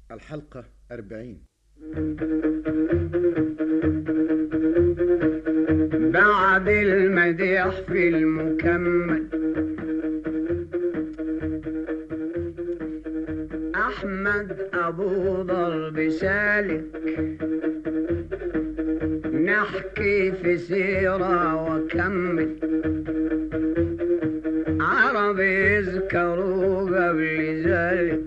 الحلقة أربعين بعد المديح في المكمل أحمد أبو ضرب سالك نحكي في سيرة وكمل عرب يذكروا قبل ذلك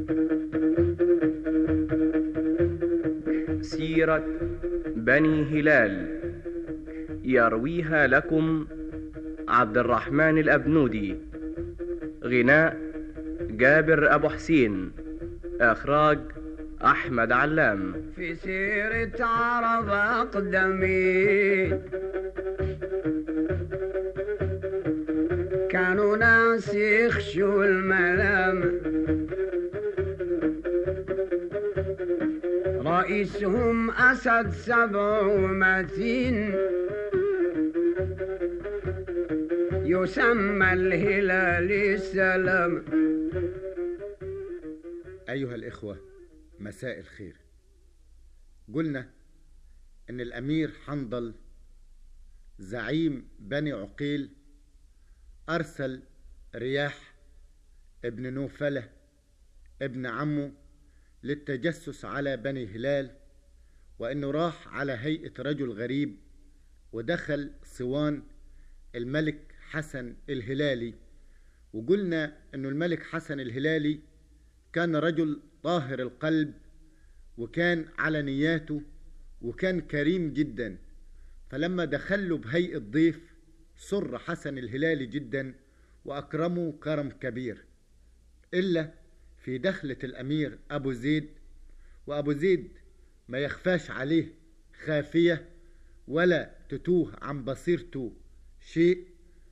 سيرة بني هلال يرويها لكم عبد الرحمن الأبنودي غناء جابر أبو حسين إخراج أحمد علام في سيرة عرب أقدمين كانوا ناس يخشوا الملام رئيسهم أسد سبع ومتين يسمى الهلال السلام أيها الإخوة مساء الخير قلنا إن الأمير حنظل زعيم بني عقيل أرسل رياح ابن نوفلة ابن عمه للتجسس على بني هلال وإنه راح على هيئة رجل غريب ودخل صوان الملك حسن الهلالي وقلنا إنه الملك حسن الهلالي كان رجل طاهر القلب وكان على نياته وكان كريم جدا فلما دخله بهيئة ضيف سر حسن الهلالي جدا وأكرمه كرم كبير إلا في دخلة الأمير أبو زيد وأبو زيد ما يخفاش عليه خافية ولا تتوه عن بصيرته شيء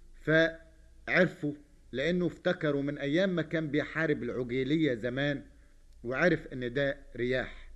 فعرفوا لأنه افتكروا من أيام ما كان بيحارب العجيلية زمان وعرف إن ده رياح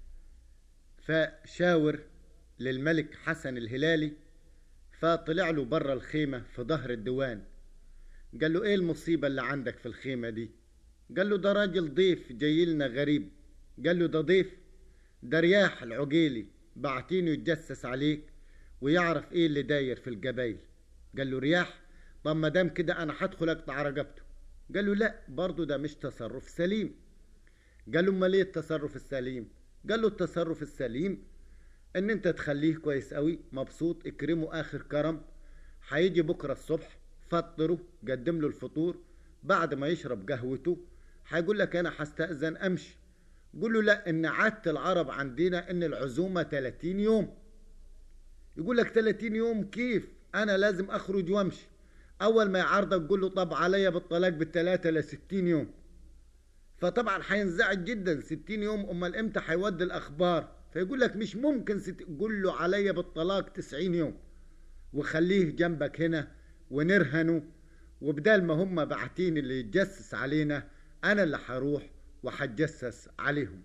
فشاور للملك حسن الهلالي فطلع له بره الخيمة في ظهر الديوان قال له ايه المصيبة اللي عندك في الخيمة دي قال له ده راجل ضيف جاي لنا غريب قال له ده ضيف ده رياح العقيلي بعتينه يتجسس عليك ويعرف ايه اللي داير في الجبايل قال له رياح طب ما دام كده انا هدخل اقطع رقبته قال له لا برضه ده مش تصرف سليم قال له امال ايه التصرف السليم قال له التصرف السليم ان انت تخليه كويس قوي مبسوط اكرمه اخر كرم هيجي بكره الصبح فطره قدم له الفطور بعد ما يشرب قهوته هيقول لك انا هستأذن امشي قول له لا ان عادة العرب عندنا ان العزومة 30 يوم يقول لك 30 يوم كيف انا لازم اخرج وامشي اول ما يعارضك قول له طب عليا بالطلاق بالثلاثة ل 60 يوم فطبعا هينزعج جدا 60 يوم امال امتى هيودي الاخبار فيقول لك مش ممكن ست... قول له عليا بالطلاق 90 يوم وخليه جنبك هنا ونرهنه وبدال ما هم باعتين اللي يتجسس علينا انا اللي هروح وهتجسس عليهم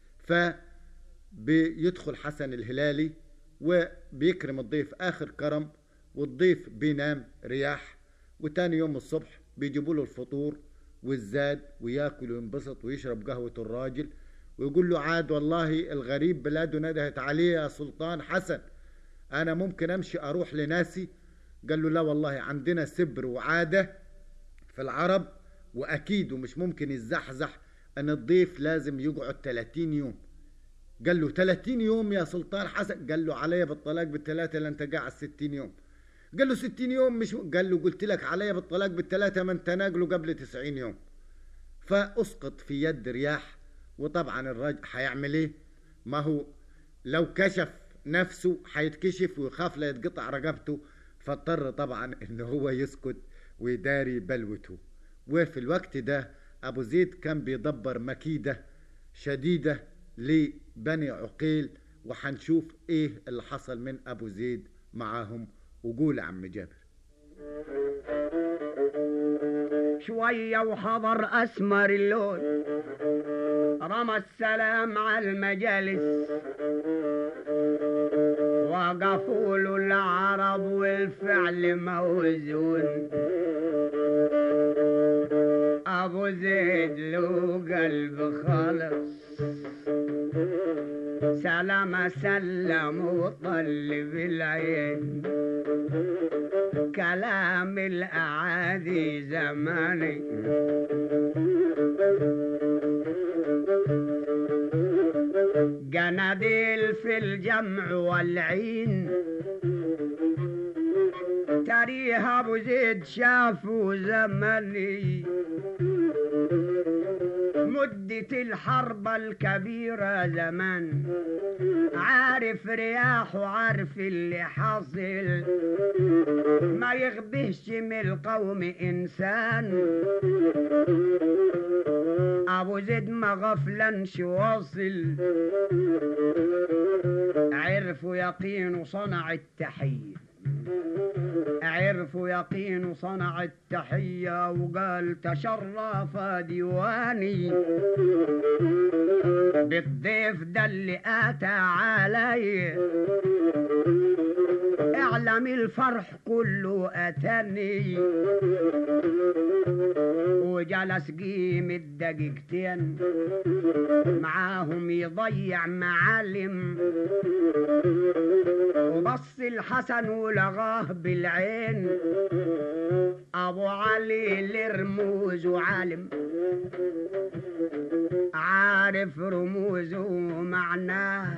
فبيدخل حسن الهلالي وبيكرم الضيف اخر كرم والضيف بينام رياح وتاني يوم الصبح بيجيبوا له الفطور والزاد وياكل وينبسط ويشرب قهوة الراجل ويقول له عاد والله الغريب بلاده ندهت عليه يا سلطان حسن انا ممكن امشي اروح لناسي قال له لا والله عندنا سبر وعادة في العرب واكيد ومش ممكن يزحزح ان الضيف لازم يقعد 30 يوم قال له 30 يوم يا سلطان حسن قال له عليا بالطلاق بالثلاثة لا انت قاعد 60 يوم قال له 60 يوم مش قال له قلت لك عليا بالطلاق بالثلاثة ما انت ناقله قبل 90 يوم فاسقط في يد رياح وطبعا الراجل هيعمل ايه ما هو لو كشف نفسه هيتكشف ويخاف لا يتقطع رقبته فاضطر طبعا ان هو يسكت ويداري بلوته وفي الوقت ده ابو زيد كان بيدبر مكيدة شديدة لبني عقيل وحنشوف ايه اللي حصل من ابو زيد معاهم وقول يا عم جابر شوية وحضر أسمر اللون رمى السلام على المجالس وقفوا له العرب والفعل موزون أبو زيد له وقلب خالص سلام سلم وطلب العين كلام الأعادي زماني جناديل في الجمع والعين تاريها ابو زيد شافوا زمني مدة الحرب الكبيرة زمان عارف رياح وعارف اللي حاصل ما يغبهش من القوم إنسان أبو زيد ما غفلنش واصل عرفوا يقين صنع التحية عرفوا يقين صنع التحية وقال تشرف ديواني بالضيف ده اللي أتى علي اعلم الفرح كله أتاني وجلس قيم الدقيقتين معاهم يضيع معالم وبص الحسن ولغاه بالعين ابو علي لرموز وعالم عارف رموزه ومعناه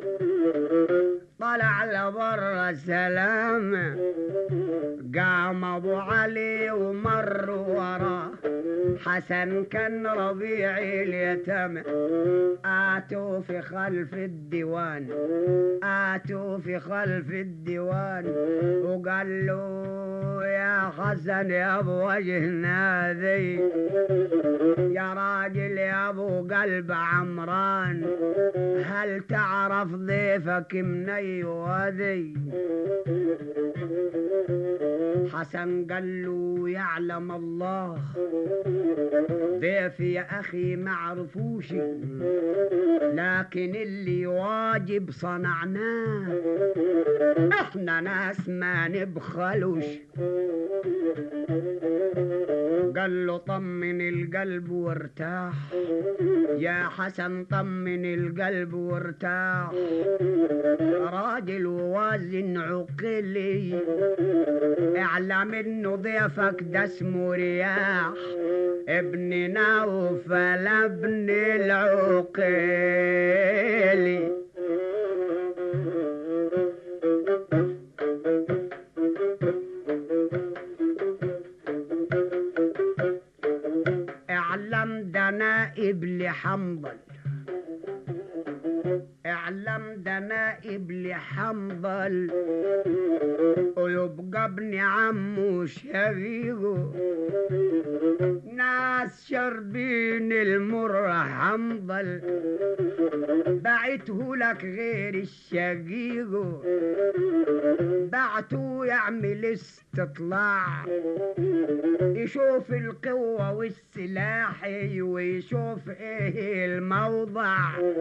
طلع لبر سلام قام ابو علي ومر وراه حسن كان ربيع اليتامى آتوا في خلف الديوان آتوا في خلف الديوان وقال له يا حسن يا ابو وجهنا ذي يا راجل يا ابو قلب عمران هل تعرف ضيفك مني وذي حسن قال له يعلم الله ضيفي يا اخي ما عرفوش لكن اللي واجب صنعناه احنا ناس ما نبخلوش قال له طمن القلب وارتاح يا حسن طمن القلب وارتاح راجل ووازن عقلي اعلم انه ضيفك ده اسمه رياح ابن نوفل ابن العقيلي اعلم ده نائب لحنظل اعلم ده نائب لحنظل ويبقى ابن عمه شقيقه ناس شربين المر حنظل بعته لك غير الشقيقه بعته يعمل استطلاع يشوف القوة والسلاح ويشوف ايه الموضع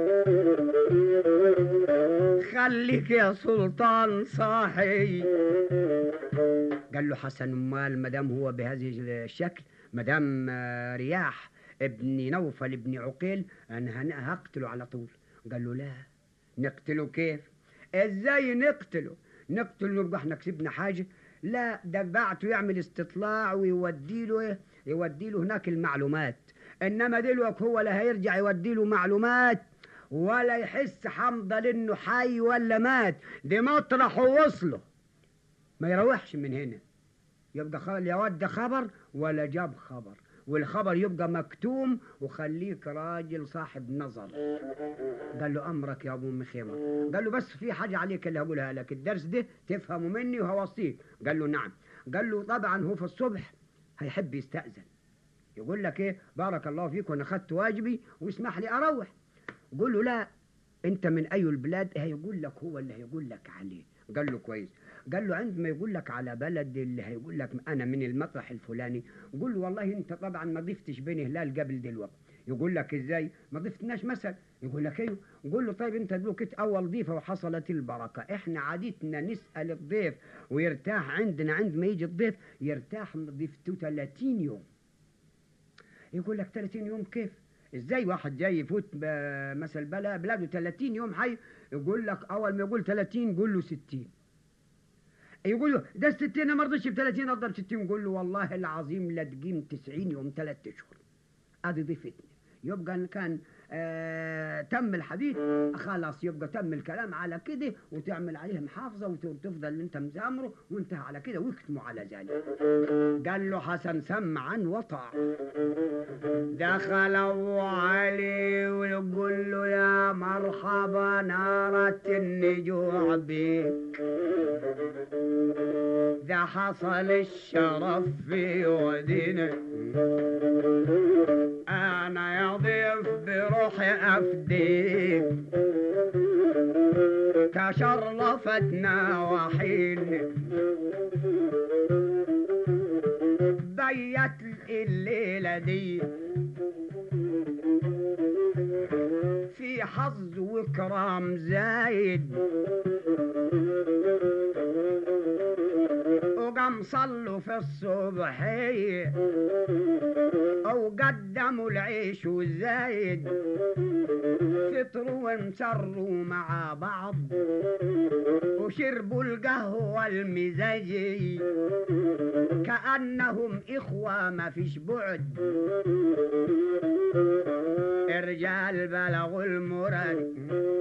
خليك يا سلطان صاحي قال له حسن امال مدام هو بهذه الشكل مدام آه، رياح ابن نوفل ابن عقيل انا هن- هقتله على طول قال له لا نقتله كيف ازاي نقتله نقتله يبقى احنا كسبنا حاجه لا ده بعته يعمل استطلاع ويودي له ايه يودي له هناك المعلومات انما دلوقتي هو لا هيرجع يودي له معلومات ولا يحس حمضل انه حي ولا مات دي مطرحه وصله ما يروحش من هنا يبقى خ- لا ود خبر ولا جاب خبر والخبر يبقى مكتوم وخليك راجل صاحب نظر قال له امرك يا ابو ام خيمه قال له بس في حاجه عليك اللي هقولها لك الدرس ده تفهمه مني وهوصيك قال له نعم قال له طبعا هو في الصبح هيحب يستأذن يقول لك ايه بارك الله فيك وانا اخدت واجبي واسمح لي اروح قول له لا انت من اي البلاد هيقول لك هو اللي هيقول لك عليه قال له كويس قال له عندما يقول لك على بلد اللي هيقول لك انا من المطرح الفلاني قول له والله انت طبعا ما ضفتش بين هلال قبل دلوقتي يقول لك ازاي ما ضفتناش مثلا يقول لك ايوه قول له طيب انت دلوقتي اول ضيفه وحصلت البركه احنا عادتنا نسال الضيف ويرتاح عندنا عندما يجي الضيف يرتاح من ضيفته 30 يوم يقول لك 30 يوم كيف ازاي واحد جاي يفوت ب- مثل بلا بلاده 30 يوم حي يقول لك اول ما يقول 30 قول له 60 يقول له ده ال 60 انا ما رضيتش ب 30 اضرب 60 يقول له والله العظيم لا تقيم 90 يوم ثلاث اشهر ادي ضيفتني يبقى إن كان آه تم الحديث خلاص يبقى تم الكلام على كده وتعمل عليه محافظه وتفضل انت مزامره وانتهى على كده واكتموا على ذلك قال له حسن سمعا وطاع دخلوا عليه ويقول له يا مرحبا نارت النجوع بك ده حصل الشرف في ودينا انا يا ضيف بروحي افديك تشرفتنا وحين بيت الليلة دي في حظ وكرام زايد وقام صلوا في الصبحية وقدموا العيش والزايد فطروا وانسروا مع بعض وشربوا القهوة المزاجي كأنهم إخوة ما فيش بعد الرجال بلغوا المراد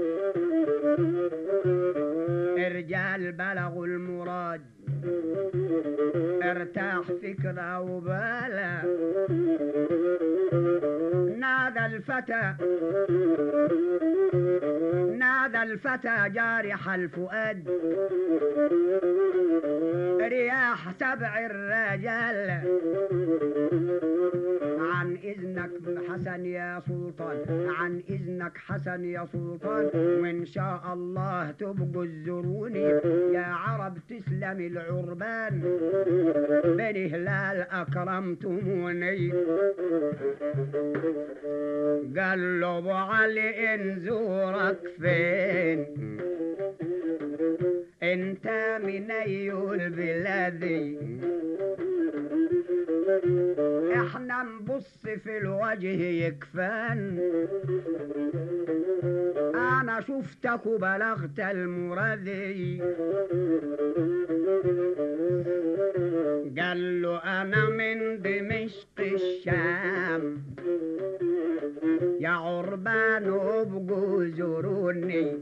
الرجال بلغوا المراد ارتاح فكرة وبالا نادى الفتى نادى الفتى جارح الفؤاد رياح سبع الرجال عن إذنك حسن يا سلطان عن إذنك حسن يا سلطان وإن شاء الله تبقوا الزروني يا عرب تسلم العربان بني هلال أكرمتموني قال له أبو علي إن زورك فين انت من اي البلاد احنا نبص في الوجه يكفان انا شفتك وبلغت المرادي قال له انا من دمشق الشام يا عربان ابقوا زوروني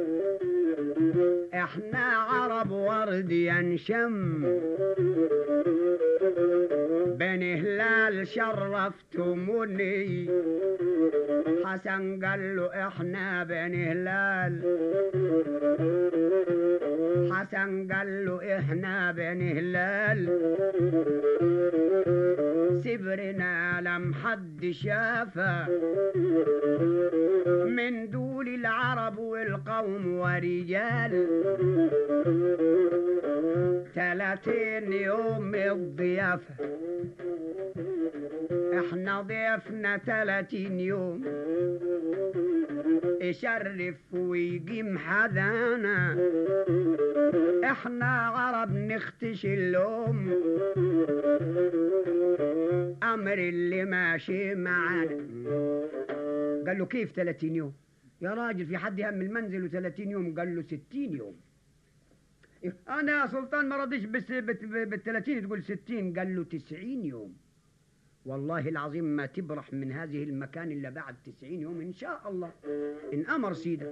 احنا عرب ورد ينشم بني هلال شرفتموني حسن قال له احنا بني هلال حسن قال له احنا بني هلال سبرنا لم حد شافه من دول العرب والقوم ورجال ثلاثين يوم الضيافة احنا ضيفنا ثلاثين يوم يشرف ويقيم حدانا احنا عرب نختش اللوم امر اللي ماشي معانا قال له كيف 30 يوم يا راجل في حد يهم المنزل و30 يوم قال له 60 يوم انا يا سلطان ما رضيش بس بال 30 تقول 60 قال له 90 يوم والله العظيم ما تبرح من هذه المكان الا بعد 90 يوم ان شاء الله ان امر سيدك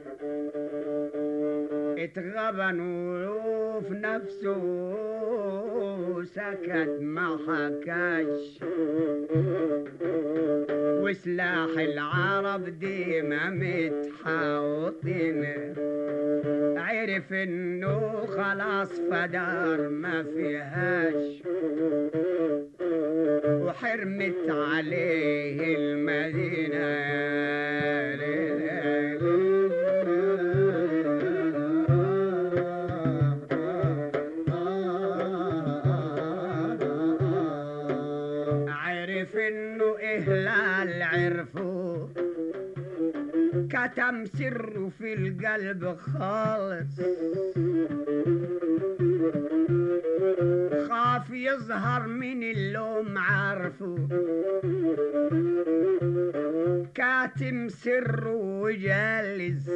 اتغبن وفي نفسه سكت ما حكاش وسلاح العرب ديما متحوطين عرف انه خلاص فدار ما فيهاش وحرمت عليه المدينة عرف انه اهلال عرفوه كتم سره في القلب خالص خاف يظهر من اللوم عارفه كاتم سر وجالس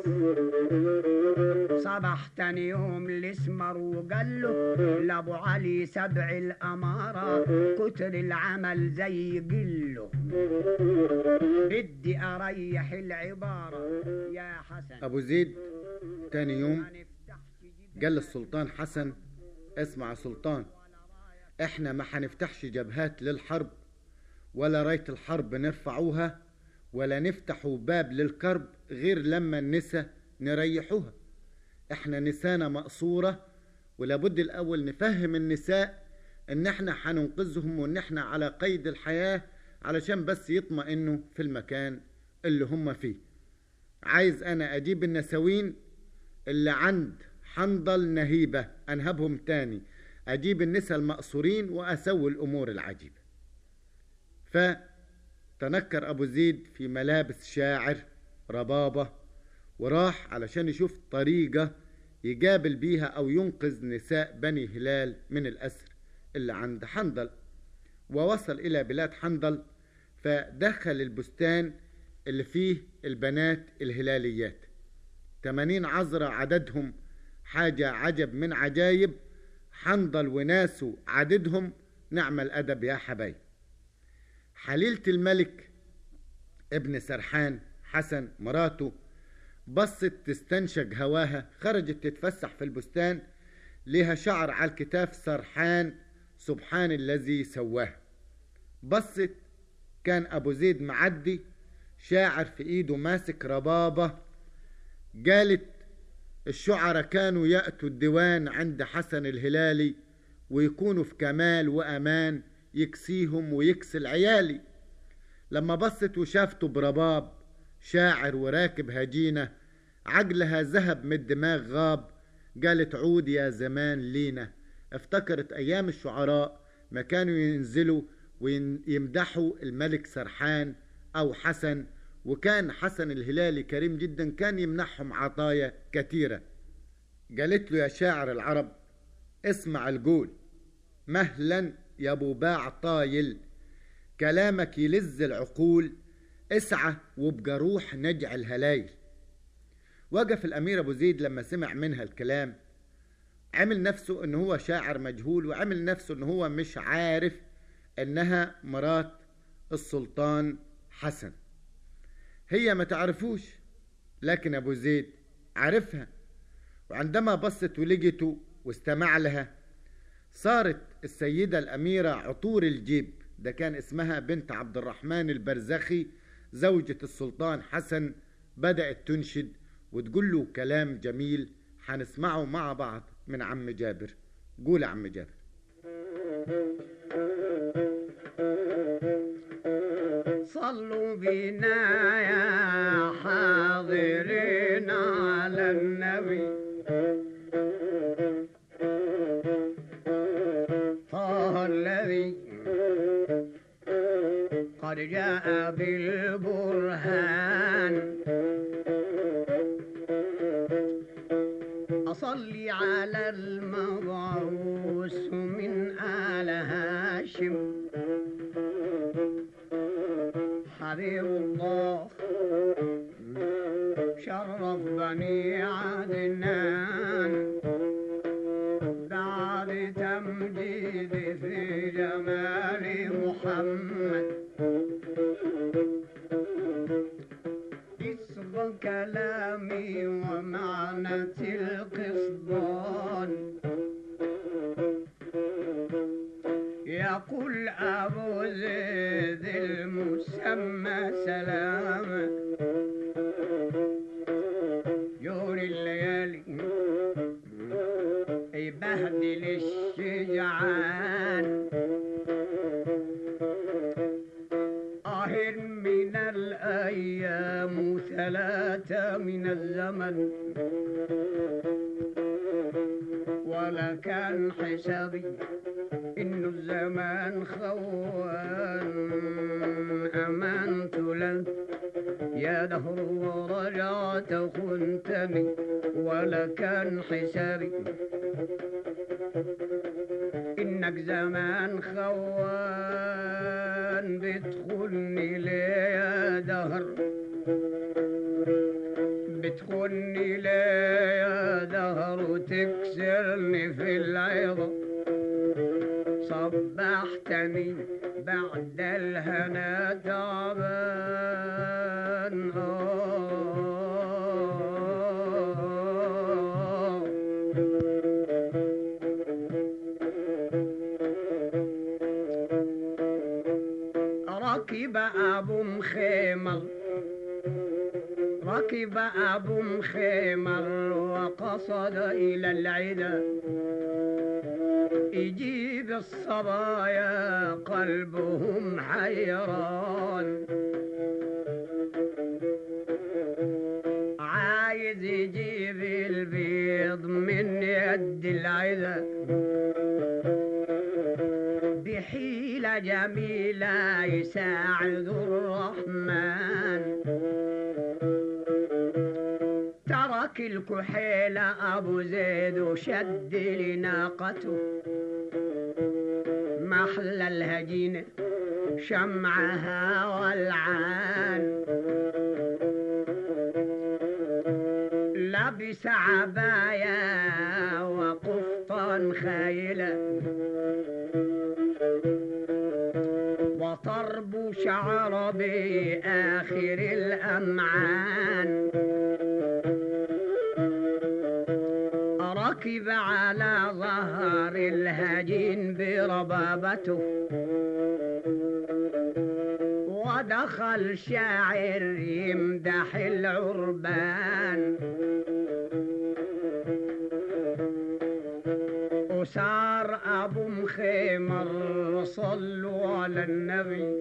صبح تاني يوم الاسمر وقال له لابو علي سبع الاماره كتر العمل زي قله بدي اريح العباره يا حسن أبو زيد تاني يوم ما نفتحش جبهة قال للسلطان حسن اسمع يا سلطان احنا ما حنفتحش جبهات للحرب ولا راية الحرب نرفعوها ولا نفتحوا باب للكرب غير لما النساء نريحوها احنا نسانا مقصورة ولابد الاول نفهم النساء ان احنا حننقذهم وان احنا على قيد الحياة علشان بس يطمئنوا في المكان اللي هم فيه عايز انا اجيب النسوين اللي عند حنظل نهيبة انهبهم تاني اجيب النساء المقصورين واسوي الامور العجيبة فتنكر ابو زيد في ملابس شاعر ربابة وراح علشان يشوف طريقة يقابل بيها او ينقذ نساء بني هلال من الاسر اللي عند حنظل ووصل الى بلاد حنظل فدخل البستان اللي فيه البنات الهلاليات 80 عذراء عددهم حاجة عجب من عجايب حنظل وناسه عددهم نعم الأدب يا حبايب حليلة الملك ابن سرحان حسن مراته بصت تستنشق هواها خرجت تتفسح في البستان لها شعر على الكتاف سرحان سبحان الذي سواه بصت كان أبو زيد معدي شاعر في إيده ماسك ربابة قالت الشعراء كانوا يأتوا الديوان عند حسن الهلالي ويكونوا في كمال وأمان يكسيهم ويكسي العيالي لما بصت وشافته برباب شاعر وراكب هجينة عقلها ذهب من الدماغ غاب قالت عود يا زمان لينا افتكرت أيام الشعراء ما كانوا ينزلوا ويمدحوا الملك سرحان أو حسن وكان حسن الهلالي كريم جدا كان يمنحهم عطايا كثيرة قالت له يا شاعر العرب اسمع القول مهلا يا ابو باع طايل كلامك يلز العقول اسعى وابقى روح نجع الهلايل وقف الامير ابو زيد لما سمع منها الكلام عمل نفسه ان هو شاعر مجهول وعمل نفسه ان هو مش عارف انها مرات السلطان حسن هي ما تعرفوش لكن ابو زيد عارفها وعندما بصت ولقته واستمع لها صارت السيدة الأميرة عطور الجيب ده كان اسمها بنت عبد الرحمن البرزخي زوجة السلطان حسن بدأت تنشد وتقول له كلام جميل هنسمعه مع بعض من عم جابر قول يا عم جابر صلوا بنا يا حاضرين على النبي طه الذي قد جاء بالبرهان أصلي على المبعوث من آل هاشم حبيب الله شرف بني عدنان بعد تمجيد في جمال محمد اسم كلامي ومعنى القصدان يقول أبو زيد المسمى سلاما يوري الليالي يبهدل الشجعان آهر من الأيام ثلاثة من الزمن ولا كان حسابي إنه الزمان خوان أمنت لك يا دهر ورجعت خنتني ولا كان حسابي إن منك زمان خوان بتخوني ليه يا دهر بتخوني ليه يا دهر وتكسرني في العظم صبحتني بعد الهنا تعبان آه ركب أبو مخيمر ركب أبو مخيمر وقصد إلى العدا يجيب الصبايا قلبهم حيران عايز يجيب البيض من يد العدا بحيلة جميلة يساعد الرحمن ترك الكحيلة أبو زيد وشد لناقته محل الهجين شمعها والعان لبس عبايا وقفطان خيلا وطرب شعر بآخر الأمعان ركب على ظهر الهجين بربابته ودخل شاعر يمدح العربان وصار أبو مخيمر صلوا على النبي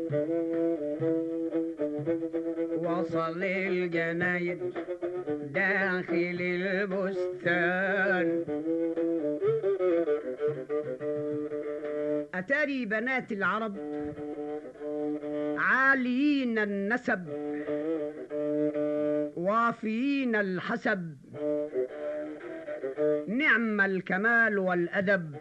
وصل الجنايد داخل البستان أتاري بنات العرب عاليين النسب وافيين الحسب نعم الكمال والأدب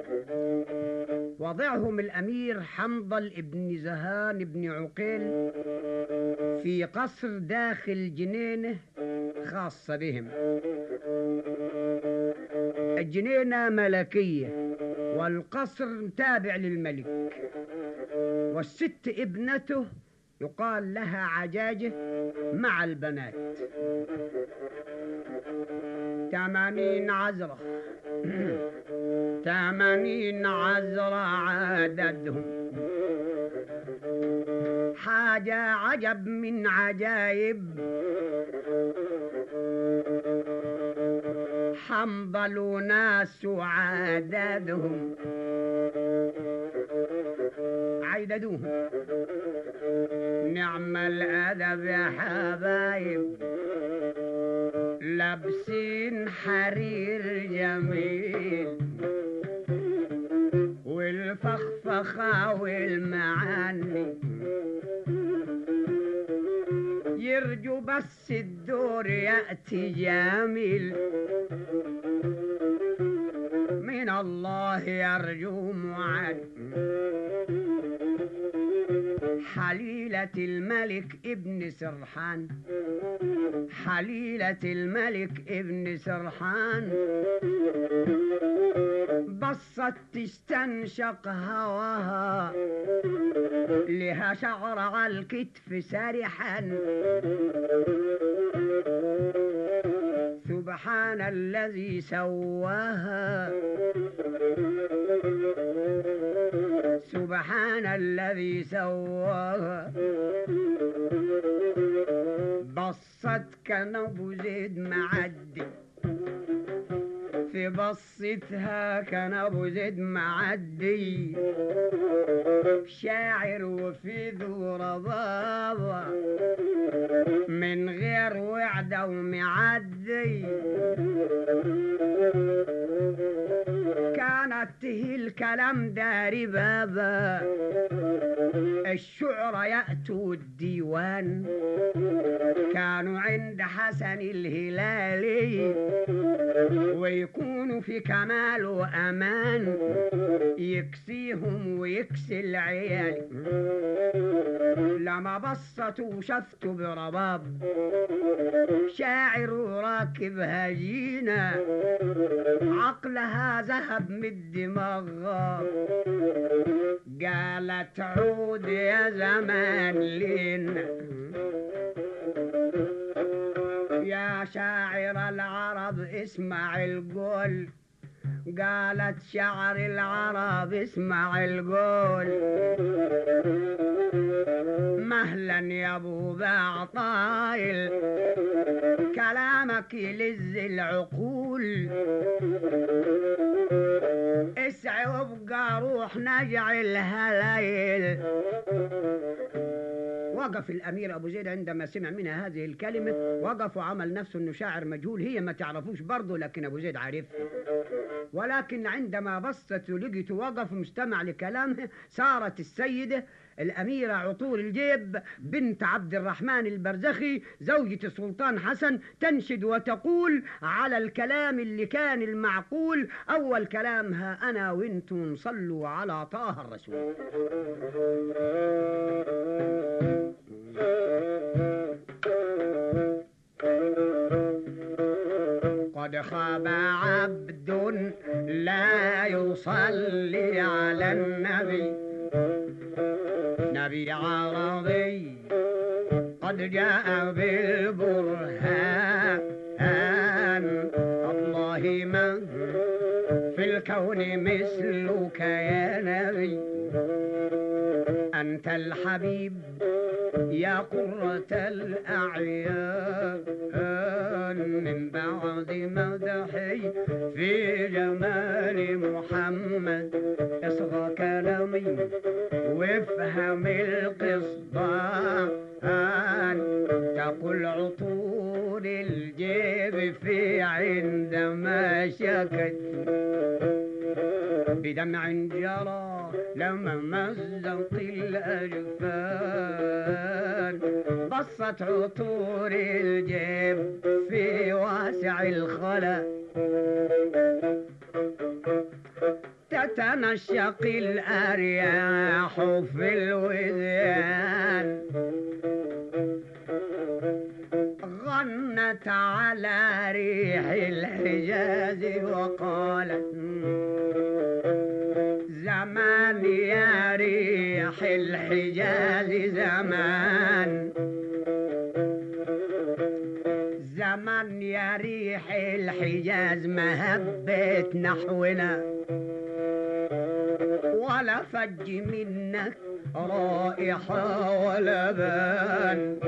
وضعهم الأمير حنظل ابن زهان ابن عقيل في قصر داخل جنينه خاصة بهم الجنينة ملكية والقصر تابع للملك والست ابنته يقال لها عجاجة مع البنات ثمانين عذرة ثمانين عذرة عددهم حاجة عجب من عجايب حنظل ناس عددهم عددوهم نعم الأدب يا حبايب لابسين حرير جميل والفخفخة والمعاني يرجو بس الدور يأتي جميل من الله يرجو معد حليلة الملك ابن سرحان حليلة الملك ابن سرحان بصت تستنشق هواها لها شعر على الكتف سارحا سبحان الذي سواها سبحان الذي سواها بصت كنبو زيد معدي في بصتها كان ابو زيد معدي شاعر وفي ذو ربابة من غير وعدة ومعدي كانت هي الكلام داري بابا الشعراء يأتوا الديوان كانوا عند حسن الهلالي ويكونوا في كمال وأمان يكسيهم ويكسي العيال لما بسطوا وشفتوا برباب شاعر وراكب هجينة عقلها ذهب من الدماغ قالت عود يا زمان لنا يا شاعر العرب اسمع القول قالت شعر العرب اسمع القول مهلا يا ابو بعطايل كلامك يلز العقول اسعى وابقى روح نجعل هلايل وقف الامير ابو زيد عندما سمع منها هذه الكلمه وقف وعمل نفسه انه شاعر مجهول هي ما تعرفوش برضه لكن ابو زيد عارفها ولكن عندما بصت ولقيته وقف مستمع لكلامه صارت السيده الأميرة عطور الجيب بنت عبد الرحمن البرزخي زوجة السلطان حسن تنشد وتقول على الكلام اللي كان المعقول أول كلامها أنا وانتم صلوا على طه الرسول قد خاب عبد لا يصلي على النبي نبي عربي قد جاء بالبرهان الله ما في الكون مثلك يا نبي أنت الحبيب يا قرة الأعيان من بعد مدحي في جمال محمد اصغى كلامي وافهم القصدان تقول عطور الجيب في عندما شكت بدمع جرى لما مزق الأجفان بصت عطور الجيب في واسع الخلا تتنشق الأرياح في الوديان غنت على ريح الحجاز وقالت زمان يا ريح الحجاز زمان زمان يا ريح الحجاز ما هبت نحونا ولا فج منك رائحة ولا بان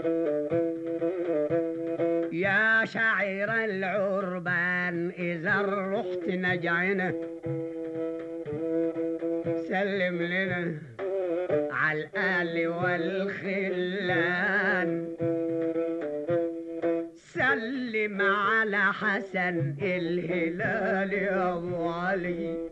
يا شاعر العربان إذا رحت نجعنا سلم لنا على الآل والخلان سلم على حسن الهلال يا أبو علي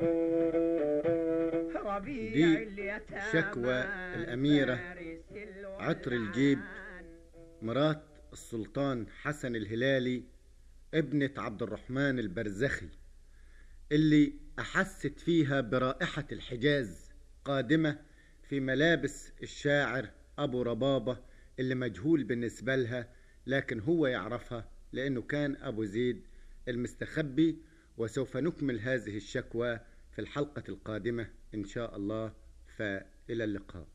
ربيع دي اليتامى شكوى الأميرة فارس الوهان. عطر الجيب مرات السلطان حسن الهلالي ابنة عبد الرحمن البرزخي اللي أحست فيها برائحة الحجاز قادمة في ملابس الشاعر أبو ربابة اللي مجهول بالنسبة لها لكن هو يعرفها لأنه كان أبو زيد المستخبي وسوف نكمل هذه الشكوى في الحلقة القادمة إن شاء الله فإلى اللقاء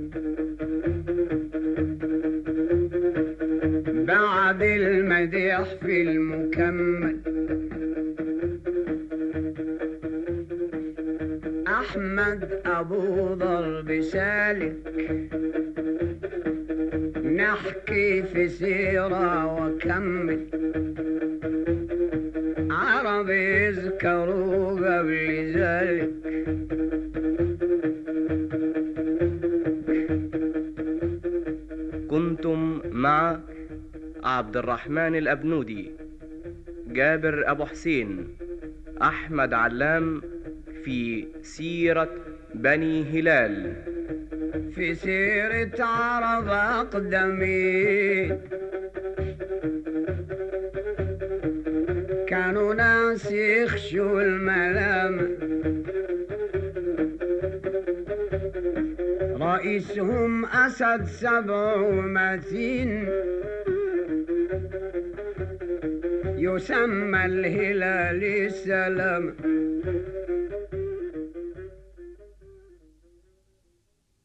بعد المديح في المكمل أحمد أبو ضرب سالك نحكي في سيرة وكمل عرب يذكروا قبل ذلك كنتم مع عبد الرحمن الأبنودي جابر أبو حسين أحمد علام في سيرة بني هلال في سيرة عرب أقدمين كانوا ناس يخشوا الملام رئيسهم أسد سبع متين يسمى الهلال السلام